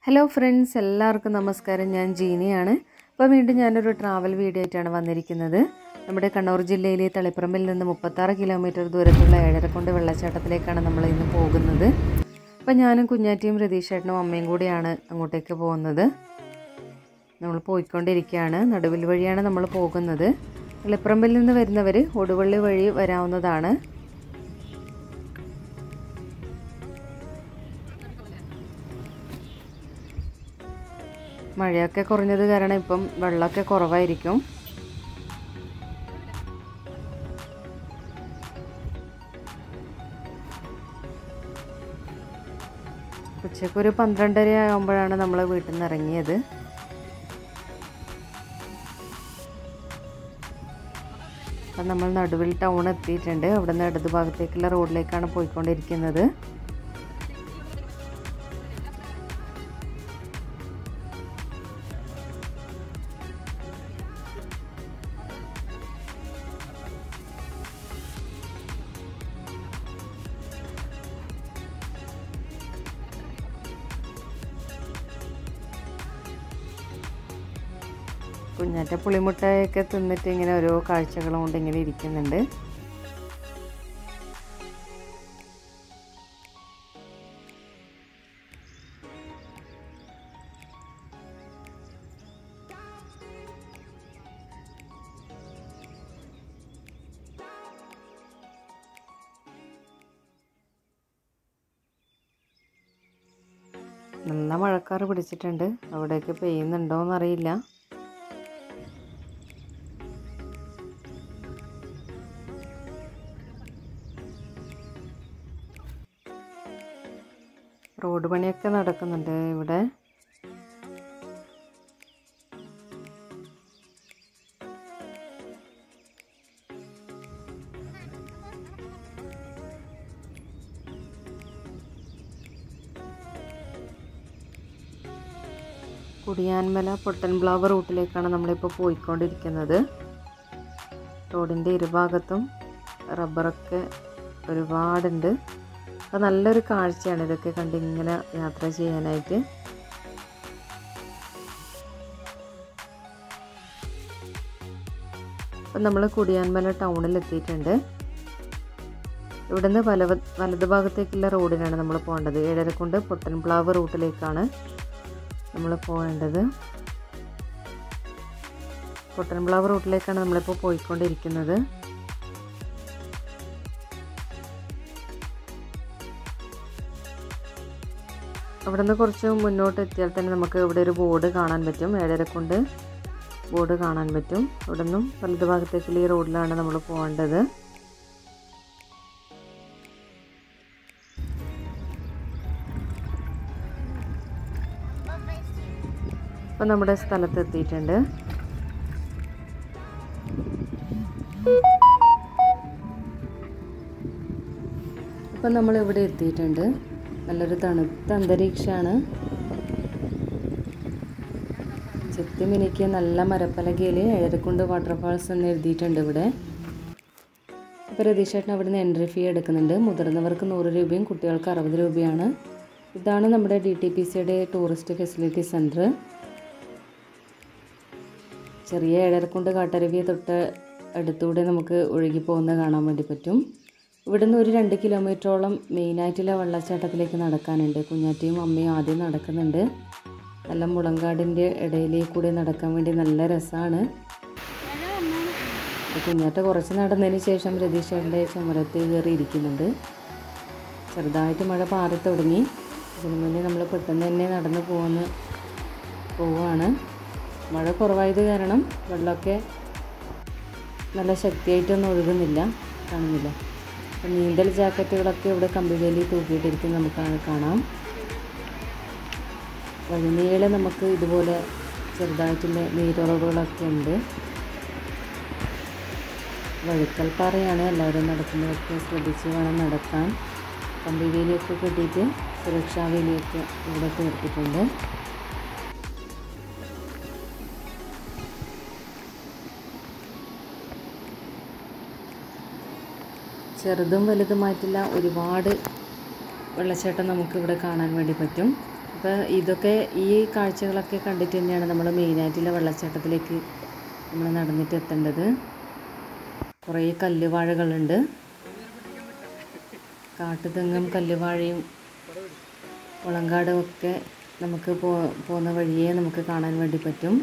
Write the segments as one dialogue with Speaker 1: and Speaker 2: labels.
Speaker 1: hello friends എല്ലാവർക്കും നമസ്കാരം ഞാൻ ജീനിയാണ് അപ്പോൾ വീണ്ടും ഞാനൊരു ട്രാവൽ വീഡിയോ ആയിട്ടാണ് വന്നിരിക്കുന്നത് നമ്മുടെ കണ്ണൂർ ജില്ലയിലെ തളിപ്പറമ്പിൽ നിന്ന് മുപ്പത്താറ് കിലോമീറ്റർ ദൂരത്തുള്ള ഏഴരക്കുണ്ട് വെള്ളച്ചാട്ടത്തിലേക്കാണ് നമ്മൾ ഇന്ന് പോകുന്നത് അപ്പോൾ ഞാനും കുഞ്ഞാറ്റിയും രതീഷേട്ടനും അമ്മയും കൂടിയാണ് അങ്ങോട്ടേക്ക് പോകുന്നത് നമ്മൾ പോയിക്കൊണ്ടിരിക്കുകയാണ് നടുവിൽ വഴിയാണ് നമ്മൾ പോകുന്നത് തളിപ്പറമ്പിൽ നിന്ന് വരുന്നവർ ഒടുവള്ളി വഴി വരാവുന്നതാണ് മഴയൊക്കെ കുറഞ്ഞത് കാരണം ഇപ്പം വെള്ളമൊക്കെ കുറവായിരിക്കും ഉച്ചയ്ക്ക് ഒരു പന്ത്രണ്ടര ആകുമ്പോഴാണ് നമ്മൾ വീട്ടിൽ നിന്ന് ഇറങ്ങിയത് അപ്പം നമ്മൾ നടുവിൽ ടൗൺ എത്തിയിട്ടുണ്ട് അവിടെ നിന്ന് ഇടതു ഭാഗത്തേക്കുള്ള റോഡിലേക്കാണ് പോയിക്കൊണ്ടിരിക്കുന്നത് കുഞ്ഞാറ്റ പുളിമുട്ടയൊക്കെ തിന്നിട്ട് ഇങ്ങനെ ഓരോ കാഴ്ചകളും കൊണ്ട് ഇങ്ങനെ ഇരിക്കുന്നുണ്ട് നല്ല മഴക്കാറ് പിടിച്ചിട്ടുണ്ട് അവിടേക്ക് പെയ്യുന്നുണ്ടോയെന്നറിയില്ല റോഡ് പണിയൊക്കെ നടക്കുന്നുണ്ട് ഇവിടെ കുടിയാൻമല പൊട്ടൻപ്ലാവ് റൂട്ടിലേക്കാണ് നമ്മളിപ്പോൾ പോയിക്കൊണ്ടിരിക്കുന്നത് റോഡിൻ്റെ ഇരുഭാഗത്തും റബ്ബറൊക്കെ ഒരുപാടുണ്ട് അപ്പോൾ നല്ലൊരു കാഴ്ചയാണ് ഇതൊക്കെ കണ്ട് ഇങ്ങനെ യാത്ര ചെയ്യാനായിട്ട് അപ്പം നമ്മൾ കുടിയാൻമല ടൗണിൽ എത്തിയിട്ടുണ്ട് ഇവിടുന്ന് വല വലത് ഭാഗത്തേക്കുള്ള റോഡിനാണ് നമ്മൾ പോകേണ്ടത് ഏഴരക്കുണ്ട് പൊട്ടൻപ്ലാവ് റൂട്ടിലേക്കാണ് നമ്മൾ പോകേണ്ടത് പൊട്ടൻപ്ലാവ് റൂട്ടിലേക്കാണ് നമ്മളിപ്പോൾ പോയിക്കൊണ്ടിരിക്കുന്നത് അവിടെ നിന്ന് കുറച്ച് മുന്നോട്ട് എത്തിയാൽ തന്നെ നമുക്ക് ഇവിടെ ഒരു ബോർഡ് കാണാൻ പറ്റും ഏഴരക്കൊണ്ട് ബോർഡ് കാണാൻ പറ്റും അവിടെ നിന്നും വലതു ഭാഗത്തേക്കുള്ള ഈ റോഡിലാണ് നമ്മൾ പോകേണ്ടത് അപ്പം നമ്മുടെ സ്ഥലത്ത് എത്തിയിട്ടുണ്ട് അപ്പം നമ്മൾ ഇവിടെ എത്തിയിട്ടുണ്ട് നല്ലൊരു തണുത്ത അന്തരീക്ഷമാണ് ചെത്തി മിനിക്ക് നല്ല മരപ്പലകയിൽ ഏഴരക്കുണ്ട് വാട്ടർഫാൾസ് എന്ന് എഴുതിയിട്ടുണ്ട് ഇവിടെ അപ്പോൾ രതീഷേട്ടൻ അവിടെ നിന്ന് എൻട്രി ഫീ എടുക്കുന്നുണ്ട് മുതിർന്നവർക്ക് നൂറ് രൂപയും കുട്ടികൾക്ക് അറുപത് രൂപയാണ് ഇതാണ് നമ്മുടെ ഡി ടി പി സിയുടെ ടൂറിസ്റ്റ് ഫെസിലിറ്റി സെൻറ്റർ ചെറിയ ഏഴരക്കുണ്ട് കാട്ടരുവിയെ തൊട്ട് അടുത്തൂടെ നമുക്ക് ഒഴുകി പോകുന്നത് കാണാൻ വേണ്ടി പറ്റും ഇവിടുന്ന് ഒരു രണ്ട് കിലോമീറ്ററോളം മെയിനായിട്ടുള്ള വെള്ളച്ചാട്ടത്തിലേക്ക് നടക്കാനുണ്ട് കുഞ്ഞാറ്റിയും അമ്മയും ആദ്യം നടക്കുന്നുണ്ട് നല്ല മുളങ്കാടിൻ്റെ ഇടയിലേക്ക് കൂടി നടക്കാൻ വേണ്ടി നല്ല രസമാണ് കുഞ്ഞാറ്റ കുറച്ച് നടന്നതിന് ശേഷം രതീഷേട്ടൻ്റെ ചുമരത്ത് കയറി ഇരിക്കുന്നുണ്ട് ചെറുതായിട്ട് മഴ പാറി തുടങ്ങി ഇതിനു മുന്നേ നമ്മൾ പെട്ടെന്ന് തന്നെ നടന്നു പോകുന്ന പോവുകയാണ് മഴ കുറവായത് കാരണം വെള്ളമൊക്കെ നല്ല ശക്തിയായിട്ടൊന്നും ഒഴുകുന്നില്ല കാണുന്നില്ല അപ്പം നീന്തൽ ജാക്കറ്റുകളൊക്കെ ഇവിടെ കമ്പിവേലി തൂക്കിയിട്ടിരിക്കും നമുക്ക് കാണാം വഴിനീളെ നമുക്ക് ഇതുപോലെ ചെറുതായിട്ടുള്ള നീരുറവുകളൊക്കെ ഉണ്ട് വഴുക്കൽ പാറയാണ് എല്ലാവരും നടക്കുന്നതൊക്കെ ശ്രദ്ധിച്ച് വേണം നടക്കാൻ കമ്പിവേലിയൊക്കെ കെട്ടിയിട്ട് സുരക്ഷാ വേലിയൊക്കെ ഇവിടെ തീർത്തിട്ടുണ്ട് ചെറുതും വലുതുമായിട്ടുള്ള ഒരുപാട് വെള്ളച്ചാട്ടം നമുക്കിവിടെ കാണാൻ വേണ്ടി പറ്റും അപ്പോൾ ഇതൊക്കെ ഈ കാഴ്ചകളൊക്കെ കണ്ടിട്ട് തന്നെയാണ് നമ്മൾ മെയിനായിട്ടുള്ള വെള്ളച്ചാട്ടത്തിലേക്ക് നമ്മൾ നടന്നിട്ട് എത്തേണ്ടത് കുറേ കല്ലുവാഴകളുണ്ട് കാട്ടുതെങ്ങും കല്ലുവാഴയും മുളങ്കാടും ഒക്കെ നമുക്ക് പോ പോകുന്ന വഴിയെ നമുക്ക് കാണാൻ വേണ്ടി പറ്റും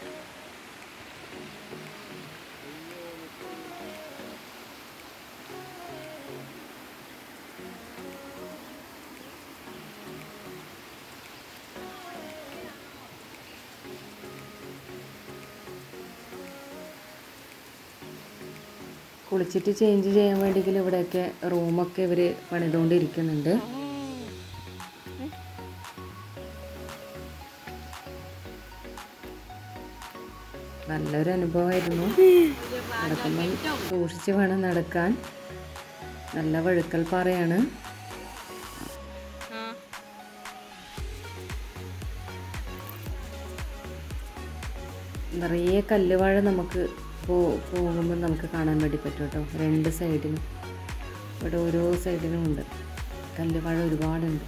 Speaker 1: കുളിച്ചിട്ട് ചേഞ്ച് ചെയ്യാൻ വേണ്ടിയെങ്കിലും ഇവിടെയൊക്കെ റൂമൊക്കെ ഇവർ പണിതുകൊണ്ടിരിക്കുന്നുണ്ട് നല്ലൊരു അനുഭവമായിരുന്നു നടക്കുമ്പം സൂക്ഷിച്ച് വേണം നടക്കാൻ നല്ല വഴുക്കൽ പാറയാണ് നിറയെ കല്ലുവാഴ നമുക്ക് പോ പോകുമ്പോൾ നമുക്ക് കാണാൻ വേണ്ടി പറ്റും കേട്ടോ രണ്ട് സൈഡിനും ഇവിടെ ഓരോ സൈഡിനും ഉണ്ട് കല്ലുവാഴ ഒരുപാടുണ്ട്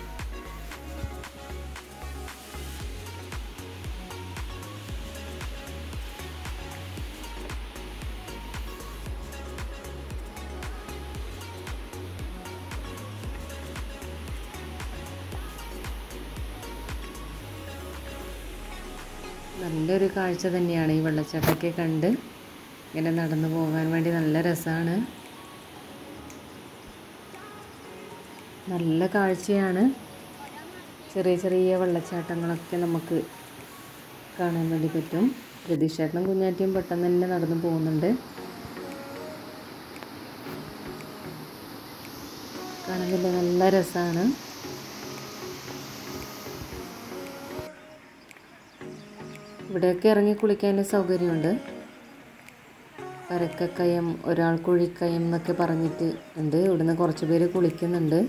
Speaker 1: നല്ലൊരു കാഴ്ച തന്നെയാണ് ഈ വെള്ളച്ചാട്ടമൊക്കെ കണ്ട് ഇങ്ങനെ നടന്നു പോകാൻ വേണ്ടി നല്ല രസമാണ് നല്ല കാഴ്ചയാണ് ചെറിയ ചെറിയ വെള്ളച്ചാട്ടങ്ങളൊക്കെ നമുക്ക് കാണാൻ വേണ്ടി പറ്റും രതീഷേട്ടനും കുഞ്ഞാറ്റിയും പെട്ടെന്ന് തന്നെ നടന്നു പോകുന്നുണ്ട് കാണുന്നില്ല നല്ല രസമാണ് ഇവിടെയൊക്കെ ഇറങ്ങി കുളിക്കാൻ സൗകര്യമുണ്ട് പരക്കക്കയം ഒരാൾ കുഴിക്കയം എന്നൊക്കെ പറഞ്ഞിട്ട് ഉണ്ട് ഇവിടുന്ന് കുറച്ച് പേര് കുളിക്കുന്നുണ്ട്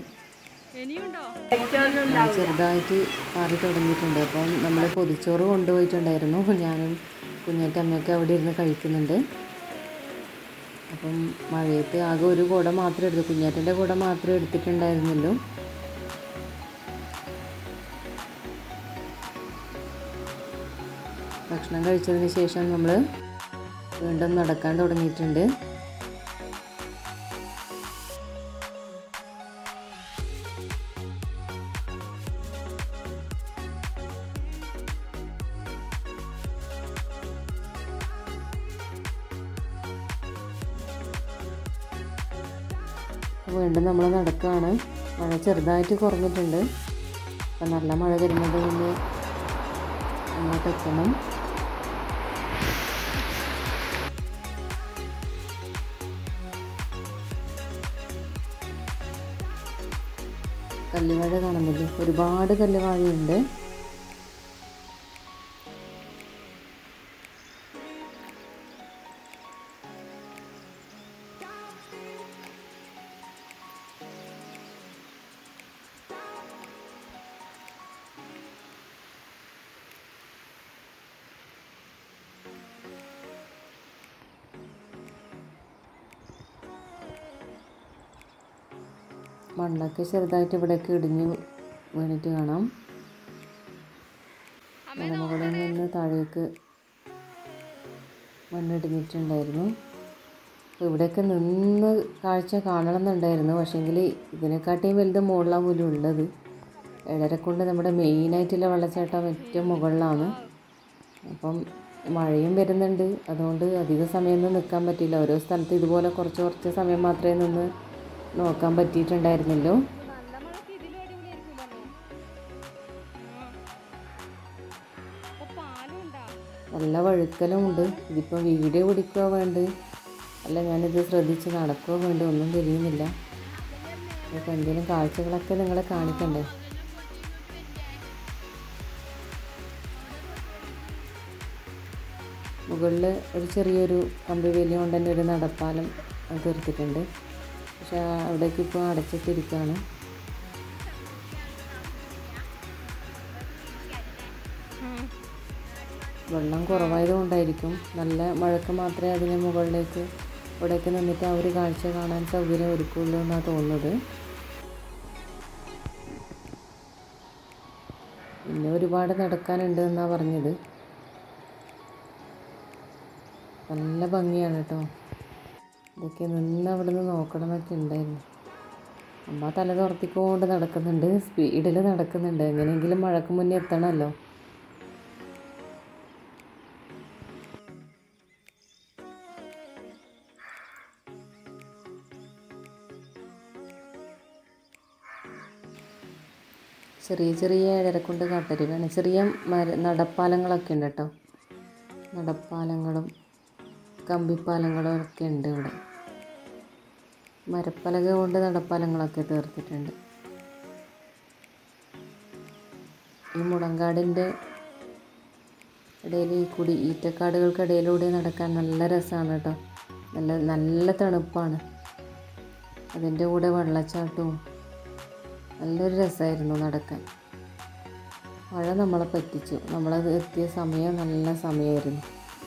Speaker 1: ഞാൻ ചെറുതായിട്ട് മാറി തുടങ്ങിയിട്ടുണ്ട് അപ്പം നമ്മൾ പൊതിച്ചോറ് കൊണ്ടുപോയിട്ടുണ്ടായിരുന്നു ഞാനും കുഞ്ഞേറ്റമ്മയൊക്കെ അവിടെ ഇരുന്ന് കഴിക്കുന്നുണ്ട് അപ്പം മഴയത്ത് ആകെ ഒരു കുട മാത്രമേ എടുത്തു കുഞ്ഞേറ്റൻ്റെ കുട മാത്രമേ എടുത്തിട്ടുണ്ടായിരുന്നുള്ളൂ ഭക്ഷണം കഴിച്ചതിന് ശേഷം നമ്മൾ വീണ്ടും നടക്കാൻ തുടങ്ങിയിട്ടുണ്ട് വീണ്ടും നമ്മൾ നടക്കുകയാണ് മഴ ചെറുതായിട്ട് കുറഞ്ഞിട്ടുണ്ട് അപ്പം നല്ല മഴ വരുന്നത് മുന്നേ അങ്ങോട്ട് എത്തണം കല്ലുവാഴ കാണുന്നില്ലേ ഒരുപാട് കല്ലുവാഴയുണ്ട് മണ്ണൊക്കെ ചെറുതായിട്ട് ഇവിടെയൊക്കെ ഇടിഞ്ഞ് വീണിട്ട് കാണാം മലമുകളിൽ നിന്ന് താഴേക്ക് മണ്ണിടിഞ്ഞിട്ടുണ്ടായിരുന്നു അപ്പോൾ ഇവിടെയൊക്കെ നിന്ന് കാഴ്ച കാണണമെന്നുണ്ടായിരുന്നു പക്ഷേങ്കിൽ ഇതിനെക്കാട്ടിയും വലുത് മുകളിലാണ് പോലും ഉള്ളത് ഏഴരക്കൊണ്ട് നമ്മുടെ മെയിനായിട്ടുള്ള വെള്ളച്ചാട്ടം ഏറ്റവും മുകളിലാണ് അപ്പം മഴയും വരുന്നുണ്ട് അതുകൊണ്ട് അധിക സമയമൊന്നും നിൽക്കാൻ പറ്റില്ല ഓരോ സ്ഥലത്ത് ഇതുപോലെ കുറച്ച് കുറച്ച് സമയം മാത്രമേ നിന്ന് നോക്കാൻ പറ്റിയിട്ടുണ്ടായിരുന്നല്ലോ നല്ല വഴുക്കലും ഉണ്ട് ഇതിപ്പോൾ വീഡിയോ പിടിക്കുകയോ വേണ്ട അല്ല ഞാനിത് ശ്രദ്ധിച്ച് നടക്കുകയോ വേണ്ട ഒന്നും തിരിയുന്നില്ല അപ്പോൾ എന്തെങ്കിലും കാഴ്ചകളൊക്കെ നിങ്ങളെ കാണിക്കണ്ടേ മുകളിൽ ഒരു ചെറിയൊരു കമ്പി വേലി കൊണ്ട് തന്നെ ഒരു നടപ്പാലം തീർത്തിട്ടുണ്ട് പക്ഷെ അവിടേക്ക് ഇപ്പോൾ അടച്ചിട്ടിരിക്കുകയാണ് വെള്ളം കുറവായത് കൊണ്ടായിരിക്കും നല്ല മഴക്ക് മാത്രമേ അതിന് മുകളിലേക്ക് ഇവിടേക്ക് നിന്നിട്ട് ആ ഒരു കാഴ്ച കാണാൻ സൗകര്യം ഒരുക്കുള്ളൂ എന്നാണ് തോന്നുന്നത് പിന്നെ ഒരുപാട് നടക്കാനുണ്ട് എന്നാണ് പറഞ്ഞത് നല്ല ഭംഗിയാണ് കേട്ടോ ഇതൊക്കെ നിന്ന് അവിടെ നിന്ന് നോക്കണം എന്നൊക്കെ ഉണ്ടായിരുന്നു അമ്മ തല തുറത്തിക്കൊണ്ട് നടക്കുന്നുണ്ട് സ്പീഡിൽ നടക്കുന്നുണ്ട് എങ്ങനെയെങ്കിലും മഴക്ക് മുന്നേ എത്തണമല്ലോ ചെറിയ ചെറിയ ഏഴരക്കൊണ്ട് കാട്ടരുവാണ് ചെറിയ മര നടപ്പാലങ്ങളൊക്കെ ഉണ്ട് കേട്ടോ നടപ്പാലങ്ങളും കമ്പിപ്പാലങ്ങളും ഒക്കെ ഉണ്ട് ഇവിടെ മരപ്പലക കൊണ്ട് നടപ്പാലങ്ങളൊക്കെ തീർത്തിട്ടുണ്ട് ഈ മുളങ്കാടിൻ്റെ ഇടയിൽ ഈ കുടി ഈറ്റക്കാടുകൾക്കിടയിലൂടെ നടക്കാൻ നല്ല രസമാണ് കേട്ടോ നല്ല നല്ല തണുപ്പാണ് അതിൻ്റെ കൂടെ വെള്ളച്ചാട്ടവും നല്ലൊരു രസമായിരുന്നു നടക്കാൻ മഴ നമ്മളെ പറ്റിച്ചു നമ്മളത് എത്തിയ സമയം നല്ല സമയമായിരുന്നു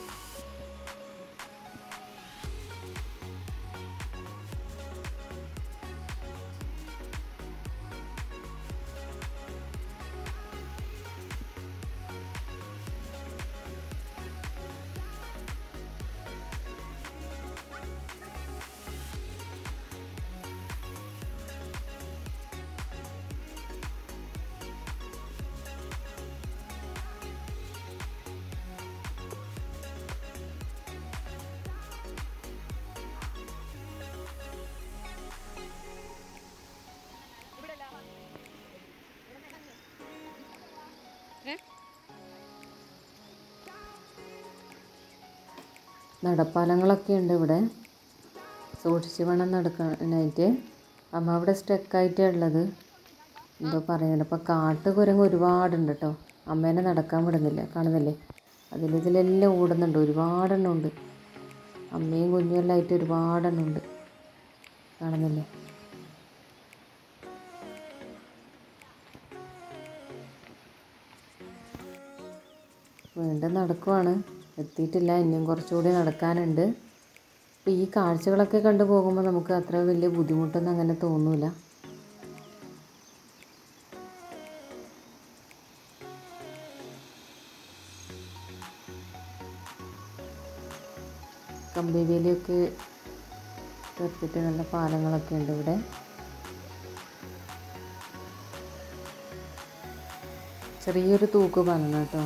Speaker 1: നടപ്പാലങ്ങളൊക്കെ ഉണ്ട് ഇവിടെ സൂക്ഷിച്ച് വേണം നടക്കാനായിട്ട് അമ്മ അവിടെ സ്റ്റക്കായിട്ടാണ് ഉള്ളത് എന്തോ പറയുന്നുണ്ട് അപ്പോൾ കാട്ട് കുരങ്ങ് ഒരുപാടുണ്ട് കേട്ടോ അമ്മേനെ നടക്കാൻ വിടുന്നില്ല കാണുന്നില്ലേ അതിലിതിലെല്ലാം ഓടുന്നുണ്ട് ഒരുപാടെണ്ണം ഉണ്ട് അമ്മയും കുഞ്ഞും എല്ലാം ആയിട്ട് ഒരുപാടെണ്ണം ഉണ്ട് കാണുന്നില്ലേ വീണ്ടും നടക്കുവാണ് എത്തിയിട്ടില്ല ഇനിയും കുറച്ചുകൂടി നടക്കാനുണ്ട് അപ്പോൾ ഈ കാഴ്ചകളൊക്കെ കണ്ടു പോകുമ്പോൾ നമുക്ക് അത്ര വലിയ ബുദ്ധിമുട്ടൊന്നും അങ്ങനെ തോന്നില്ല കമ്പിവേലിയൊക്കെ തീർത്തിട്ട് നല്ല പാലങ്ങളൊക്കെ ഉണ്ട് ഇവിടെ ചെറിയൊരു തൂക്ക് പാലം കേട്ടോ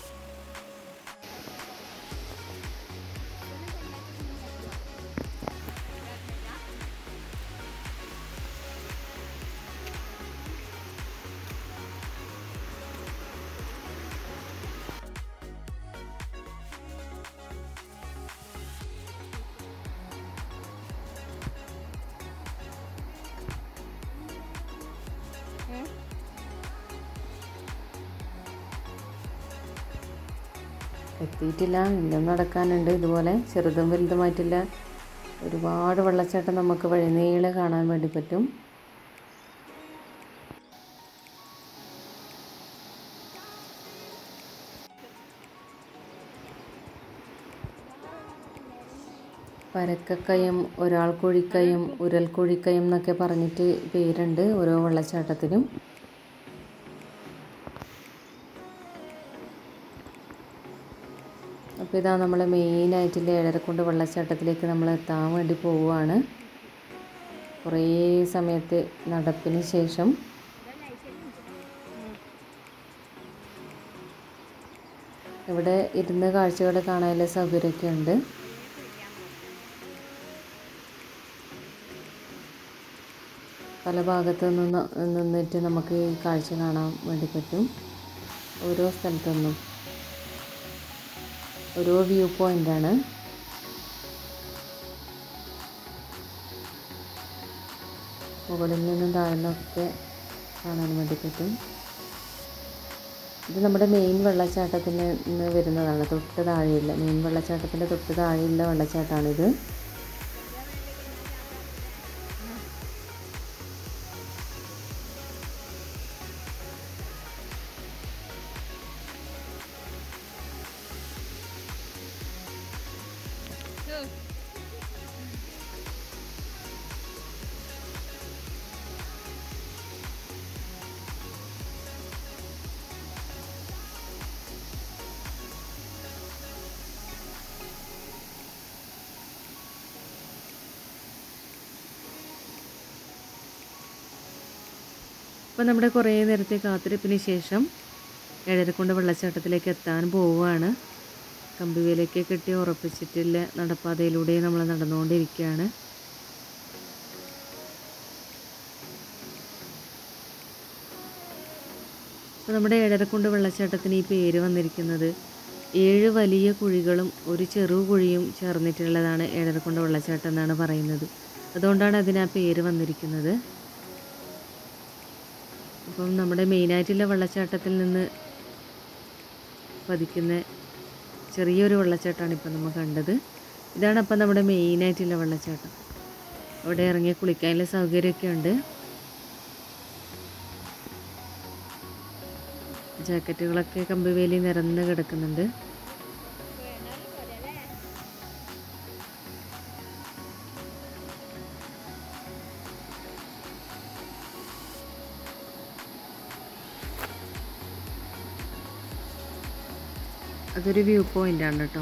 Speaker 1: എത്തിയിട്ടില്ല ഇന്നും നടക്കാനുണ്ട് ഇതുപോലെ ചെറുതും വലുതുമായിട്ടില്ല ഒരുപാട് വെള്ളച്ചാട്ടം നമുക്ക് വഴിനീളെ കാണാൻ വേണ്ടി പറ്റും പരക്കക്കയം ഒരാൾ കുഴിക്കയം ഉരൽ കുഴിക്കയം എന്നൊക്കെ പറഞ്ഞിട്ട് പേരുണ്ട് ഓരോ വെള്ളച്ചാട്ടത്തിനും അപ്പോൾ ഇതാ നമ്മൾ മെയിനായിട്ടുള്ള ഏഴരക്കുണ്ട് വെള്ളച്ചാട്ടത്തിലേക്ക് നമ്മൾ എത്താൻ വേണ്ടി പോവുകയാണ് കുറേ സമയത്ത് നടപ്പിന് ശേഷം ഇവിടെ ഇരുന്ന് കാഴ്ചകൾ കാണാനുള്ള സൗകര്യമൊക്കെ ഉണ്ട് പല ഭാഗത്തു നിന്ന് നിന്നിട്ട് നമുക്ക് ഈ കാഴ്ച കാണാൻ വേണ്ടി പറ്റും ഓരോ സ്ഥലത്തു നിന്നും ഓരോ വ്യൂ പോയിൻ്റാണ് മുകളിൽ നിന്നും താഴ്ന്നൊക്കെ കാണാൻ വേണ്ടി പറ്റും ഇത് നമ്മുടെ മെയിൻ വെള്ളച്ചാട്ടത്തിൽ നിന്ന് വരുന്നതാണ് തൊട്ട് താഴെയുള്ള മെയിൻ വെള്ളച്ചാട്ടത്തിൻ്റെ തൊട്ട് താഴെയുള്ള വെള്ളച്ചാട്ടമാണിത് അപ്പോൾ നമ്മുടെ കുറേ നേരത്തെ കാത്തിരിപ്പിന് ശേഷം ഏഴരക്കുണ്ട് വെള്ളച്ചാട്ടത്തിലേക്ക് എത്താൻ പോവുകയാണ് കമ്പിവേലൊക്കെ കെട്ടി ഉറപ്പിച്ചിട്ടില്ല നടപ്പാതയിലൂടെ നമ്മൾ നടന്നുകൊണ്ടിരിക്കുകയാണ് അപ്പോൾ നമ്മുടെ ഏഴരക്കുണ്ട് വെള്ളച്ചാട്ടത്തിന് ഈ പേര് വന്നിരിക്കുന്നത് ഏഴ് വലിയ കുഴികളും ഒരു ചെറു കുഴിയും ചേർന്നിട്ടുള്ളതാണ് ഏഴരക്കുണ്ട് വെള്ളച്ചാട്ടം എന്നാണ് പറയുന്നത് അതുകൊണ്ടാണ് അതിന് ആ പേര് വന്നിരിക്കുന്നത് അപ്പം നമ്മുടെ മെയിനായിട്ടുള്ള വെള്ളച്ചാട്ടത്തിൽ നിന്ന് പതിക്കുന്ന ചെറിയൊരു വെള്ളച്ചാട്ടമാണ് ഇപ്പം നമ്മൾ കണ്ടത് ഇതാണ് അപ്പം നമ്മുടെ മെയിനായിട്ടുള്ള വെള്ളച്ചാട്ടം അവിടെ ഇറങ്ങി കുളിക്കാനുള്ള സൗകര്യമൊക്കെ ഉണ്ട് ജാക്കറ്റുകളൊക്കെ കമ്പിവേലി നിരന്ന് കിടക്കുന്നുണ്ട് അതൊരു വ്യൂ പോയിന്റ് ആണ് കേട്ടോ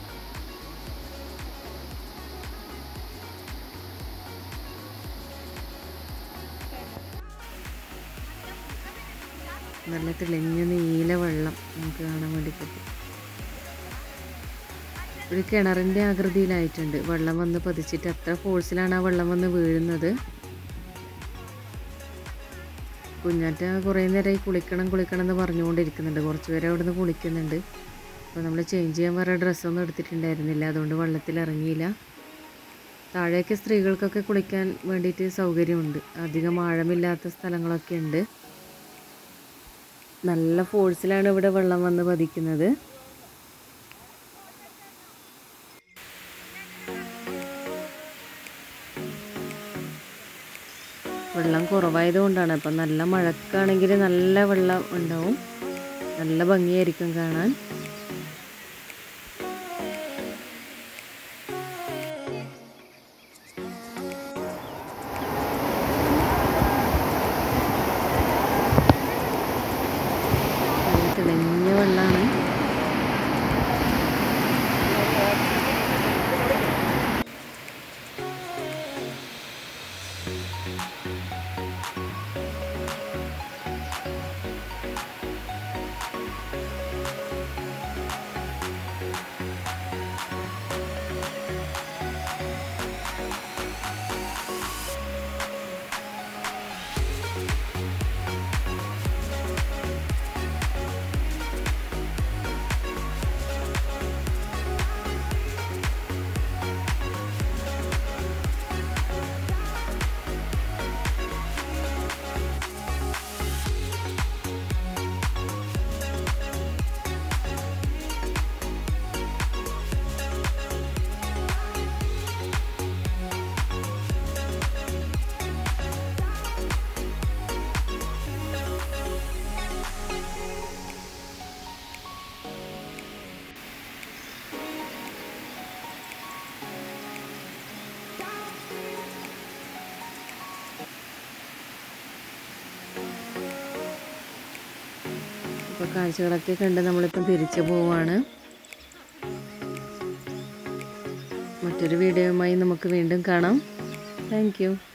Speaker 1: നല്ല തെളിഞ്ഞ നീല വെള്ളം നമുക്ക് കാണാൻ വേണ്ടി പറ്റും ഒരു കിണറിൻ്റെ ആകൃതിയിലായിട്ടുണ്ട് വെള്ളം വന്ന് പതിച്ചിട്ട് അത്ര ഫോഴ്സിലാണ് ആ വെള്ളം വന്ന് വീഴുന്നത് കുഞ്ഞാറ്റ കുറേ നേരമായി കുളിക്കണം കുളിക്കണം എന്ന് പറഞ്ഞുകൊണ്ടിരിക്കുന്നുണ്ട് കുറച്ച് പേര് അവിടെ നിന്ന് കുളിക്കുന്നുണ്ട് അപ്പോൾ നമ്മൾ ചേഞ്ച് ചെയ്യാൻ വേറെ ഡ്രസ്സൊന്നും എടുത്തിട്ടുണ്ടായിരുന്നില്ല അതുകൊണ്ട് വെള്ളത്തിൽ ഇറങ്ങിയില്ല താഴേക്ക് സ്ത്രീകൾക്കൊക്കെ കുളിക്കാൻ വേണ്ടിയിട്ട് സൗകര്യമുണ്ട് അധികം ആഴമില്ലാത്ത സ്ഥലങ്ങളൊക്കെ ഉണ്ട് നല്ല ഫോഴ്സിലാണ് ഇവിടെ വെള്ളം വന്ന് പതിക്കുന്നത് വെള്ളം കുറവായത് കൊണ്ടാണ് അപ്പം നല്ല മഴക്കാണെങ്കിൽ നല്ല വെള്ളം ഉണ്ടാവും നല്ല ഭംഗിയായിരിക്കും കാണാൻ നല്ല തെളിഞ്ഞ വെള്ളമാണ് ഇപ്പോൾ കാഴ്ചകളൊക്കെ കണ്ട് നമ്മളിപ്പം തിരിച്ചു പോവാണ് മറ്റൊരു വീഡിയോയുമായി നമുക്ക് വീണ്ടും കാണാം താങ്ക്